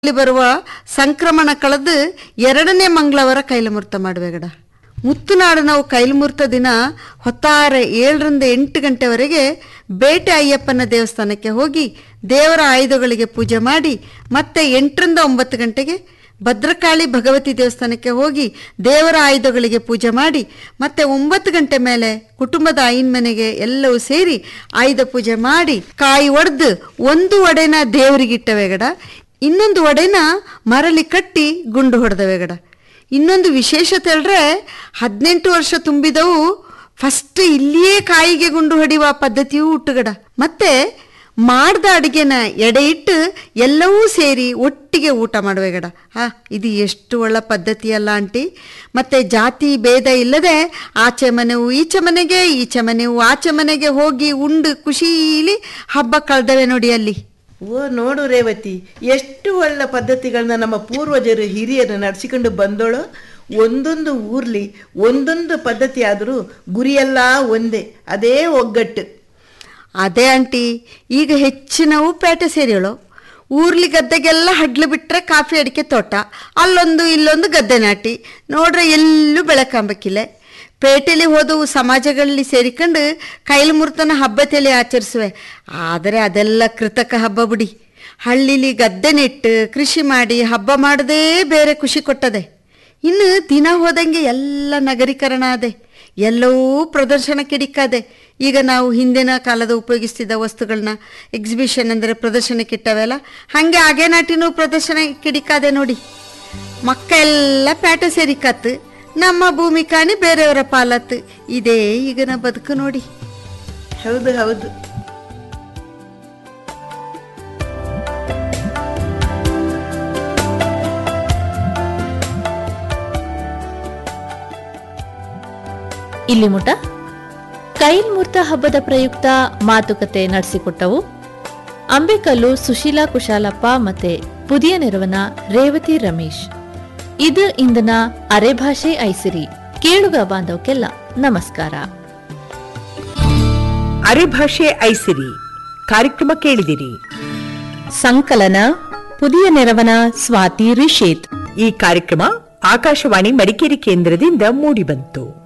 ಇಲ್ಲಿ ಬರುವ ಸಂಕ್ರಮಣ ಕಳೆದು ಎರಡನೇ ಮಂಗಳವಾರ ಕೈಲಮುಹೂರ್ತ ಮಾಡುವೆಗಡ ಮುತ್ತುನಾಡು ನಾವು ಕೈಲಮುಹೂರ್ತ ದಿನ ಹೊತ್ತಾರೆ ಏಳರಿಂದ ಎಂಟು ಗಂಟೆವರೆಗೆ ಬೇಟೆ ಅಯ್ಯಪ್ಪನ ದೇವಸ್ಥಾನಕ್ಕೆ ಹೋಗಿ ದೇವರ ಆಯುಧಗಳಿಗೆ ಪೂಜೆ ಮಾಡಿ ಮತ್ತೆ ಎಂಟರಿಂದ ಒಂಬತ್ತು ಗಂಟೆಗೆ ಭದ್ರಕಾಳಿ ಭಗವತಿ ದೇವಸ್ಥಾನಕ್ಕೆ ಹೋಗಿ ದೇವರ ಆಯುಧಗಳಿಗೆ ಪೂಜೆ ಮಾಡಿ ಮತ್ತೆ ಒಂಬತ್ತು ಗಂಟೆ ಮೇಲೆ ಕುಟುಂಬದ ಆಯಿನ ಮನೆಗೆ ಎಲ್ಲವೂ ಸೇರಿ ಆಯುಧ ಪೂಜೆ ಮಾಡಿ ಕಾಯಿ ಒಡೆದು ಒಂದು ಒಡೆನ ದೇವರಿಗಿಟ್ಟವೆಗಡ ಇನ್ನೊಂದು ಒಡೆನ ಮರಳಿ ಕಟ್ಟಿ ಗುಂಡು ಹೊಡೆದವೆಗಡ ಇನ್ನೊಂದು ವಿಶೇಷತೆ ಹೇಳ್ರೆ ಹದಿನೆಂಟು ವರ್ಷ ತುಂಬಿದವು ಫಸ್ಟ್ ಇಲ್ಲಿಯೇ ಕಾಯಿಗೆ ಗುಂಡು ಹೊಡೆಯುವ ಪದ್ಧತಿಯೂ ಹುಟ್ಟುಗಡ ಮತ್ತೆ ಮಾಡ್ದ ಅಡಿಗೆನ ಎಡೆ ಇಟ್ಟು ಎಲ್ಲವೂ ಸೇರಿ ಒಟ್ಟಿಗೆ ಊಟ ಮಾಡುವೆಗಡ ಹಾ ಇದು ಎಷ್ಟು ಒಳ್ಳೆ ಪದ್ಧತಿ ಅಲ್ಲ ಆಂಟಿ ಮತ್ತೆ ಜಾತಿ ಭೇದ ಇಲ್ಲದೆ ಆಚೆ ಮನೆವು ಈಚೆ ಮನೆಗೆ ಈಚೆ ಮನೆವು ಆಚೆ ಮನೆಗೆ ಹೋಗಿ ಉಂಡು ಖುಷೀಲಿ ಹಬ್ಬ ಕಳೆದವೆ ನೋಡಿ ಅಲ್ಲಿ ಓ ನೋಡು ರೇವತಿ ಎಷ್ಟು ಒಳ್ಳೆ ಪದ್ಧತಿಗಳನ್ನ ನಮ್ಮ ಪೂರ್ವಜರು ಹಿರಿಯರು ನಡೆಸಿಕೊಂಡು ಬಂದೋಳು ಒಂದೊಂದು ಊರ್ಲಿ ಒಂದೊಂದು ಪದ್ಧತಿ ಆದರೂ ಗುರಿಯೆಲ್ಲ ಒಂದೇ ಅದೇ ಒಗ್ಗಟ್ಟು ಅದೇ ಆಂಟಿ ಈಗ ಹೆಚ್ಚಿನವು ಪೇಟೆ ಸೇರಿಯಳು ಊರ್ಲಿ ಗದ್ದೆಗೆಲ್ಲ ಹಡ್ಲು ಬಿಟ್ರೆ ಕಾಫಿ ಅಡಿಕೆ ತೋಟ ಅಲ್ಲೊಂದು ಇಲ್ಲೊಂದು ಗದ್ದೆ ನಾಟಿ ನೋಡ್ರೆ ಎಲ್ಲೂ ಬೆಳಕಾಂಬಕ್ಕಿಲ್ಲ ಪೇಟೆಲಿ ಹೋದವು ಸಮಾಜಗಳಲ್ಲಿ ಸೇರಿಕೊಂಡು ಕೈಲು ಮುರ್ತನ ಹಬ್ಬ ತಲೆ ಆಚರಿಸುವೆ ಆದರೆ ಅದೆಲ್ಲ ಕೃತಕ ಹಬ್ಬ ಬಿಡಿ ಹಳ್ಳಿಲಿ ಗದ್ದೆ ನೆಟ್ಟು ಕೃಷಿ ಮಾಡಿ ಹಬ್ಬ ಮಾಡದೇ ಬೇರೆ ಖುಷಿ ಕೊಟ್ಟದೆ ಇನ್ನು ದಿನ ಹೋದಂಗೆ ಎಲ್ಲ ನಗರೀಕರಣ ಅದೆ ಎಲ್ಲವೂ ಪ್ರದರ್ಶನಕ್ಕೆ ಇಡಿಕಾದೆ ಈಗ ನಾವು ಹಿಂದಿನ ಕಾಲದ ಉಪಯೋಗಿಸ್ತಿದ್ದ ವಸ್ತುಗಳನ್ನ ಎಕ್ಸಿಬಿಷನ್ ಅಂದರೆ ಪ್ರದರ್ಶನಕ್ಕೆ ಇಟ್ಟವೆಲ್ಲ ಹಾಗೆ ಹಾಗೆ ನಾಟಿನೂ ಪ್ರದರ್ಶನಕ್ಕೆ ಇಡಿಕಾದೆ ನೋಡಿ ಮಕ್ಕ ಎಲ್ಲ ಪ್ಯಾಟ ಸೇರಿಕತ್ತು ನಮ್ಮ ಭೂಮಿ ಕಾಣಿ ಬೇರೆಯವರ ಪಾಲತ್ತು ಇದೇ ಈಗಿನ ಬದುಕು ನೋಡಿ ಹೌದು ಹೌದು ಇಲ್ಲಿ ಮುಟ ಕೈಲ್ಮೂರ್ತ ಹಬ್ಬದ ಪ್ರಯುಕ್ತ ಮಾತುಕತೆ ನಡೆಸಿಕೊಟ್ಟವು ಅಂಬೇಕಲ್ಲು ಸುಶೀಲಾ ಕುಶಾಲಪ್ಪ ಮತ್ತೆ ಪುದಿಯ ನೆರವನ ರೇವತಿ ರಮೇಶ್ ಇದು ಇಂದಿನ ಅರೆಭಾಷೆ ಐಸಿರಿ ಕೇಳುಗ ಬಾಂಧವಕ್ಕೆಲ್ಲ ನಮಸ್ಕಾರ ಅರೆಭಾಷೆ ಐಸಿರಿ ಕಾರ್ಯಕ್ರಮ ಕೇಳಿದಿರಿ ಸಂಕಲನ ಪುದಿಯ ನೆರವನ ಸ್ವಾತಿ ರಿಷೇತ್ ಈ ಕಾರ್ಯಕ್ರಮ ಆಕಾಶವಾಣಿ ಮಡಿಕೇರಿ ಕೇಂದ್ರದಿಂದ ಮೂಡಿಬಂತು